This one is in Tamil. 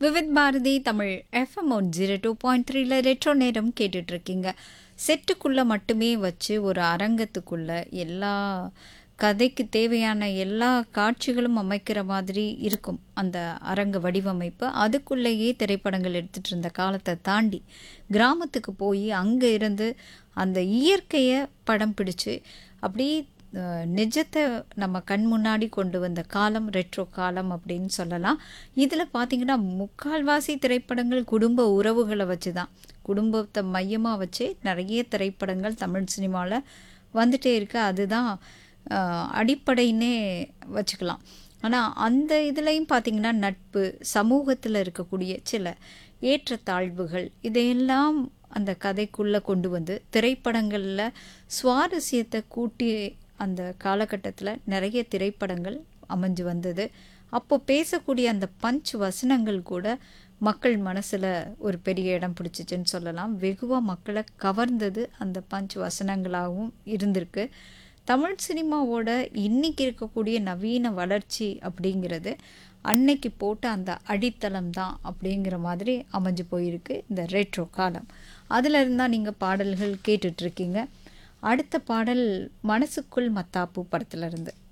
Vividh Bharati Tamil F M one zero two point த்ரீல ரெட்ரோ நேரம் கேட்டுட்டு இருக்கீங்க செட்டுக்குள்ளே மட்டுமே வச்சு ஒரு அரங்கத்துக்குள்ள எல்லா கதைக்கு தேவையான எல்லா காட்சிகளும் அமைக்கிற மாதிரி இருக்கும் அந்த அரங்க வடிவமைப்பு அதுக்குள்ளேயே திரைப்படங்கள் எடுத்துகிட்டு இருந்த காலத்தை தாண்டி கிராமத்துக்கு போய் அங்கே இருந்து அந்த இயற்கையை படம் பிடிச்சு அப்படியே அஹ், நிஜத்தை நம்ம கண் முன்னாடி கொண்டு வந்த காலம் ரெட்ரோ காலம் அப்படின்னு சொல்லலாம் இதில் பார்த்தீங்கன்னா முக்கால்வாசி திரைப்படங்கள் குடும்ப உறவுகளை வச்சு தான் குடும்பத்தை மையமாக வச்சு நிறைய திரைப்படங்கள் தமிழ் சினிமாவில் வந்துட்டே இருக்கு அதுதான் அஹ், அடிப்படைன்னே வச்சுக்கலாம் ஆனால் அந்த இதுலேயும் பார்த்தீங்கன்னா நட்பு சமூகத்தில் இருக்கக்கூடிய சில ஏற்றத்தாழ்வுகள் இதையெல்லாம் அந்த கதைக்குள்ளே கொண்டு வந்து திரைப்படங்களில் சுவாரஸ்யத்தை கூட்டி அந்த காலகட்டத்தில் நிறைய திரைப்படங்கள் அமைஞ்சு வந்தது அப்போ பேசக்கூடிய அந்த பஞ்ச் வசனங்கள் கூட மக்கள் மனசில் ஒரு பெரிய இடம் பிடிச்சிச்சுன்னு சொல்லலாம் வெகுவாக மக்களை கவர்ந்தது அந்த பஞ்ச் வசனங்களாகவும் இருந்திருக்கு தமிழ் சினிமாவோட இன்னைக்கு இருக்கக்கூடிய நவீன வளர்ச்சி அப்படிங்கிறது அன்னைக்கு போட்ட அந்த அடித்தளம் தான் அப்படிங்கிற மாதிரி அமைஞ்சு போயிருக்கு இந்த ரெட்ரோ காலம் அதில் இருந்தால் நீங்கள் பாடல்கள் கேட்டுட்ருக்கீங்க அடுத்த பாடல் மனசுக்குள் மத்தாப்பு படத்துல இருந்து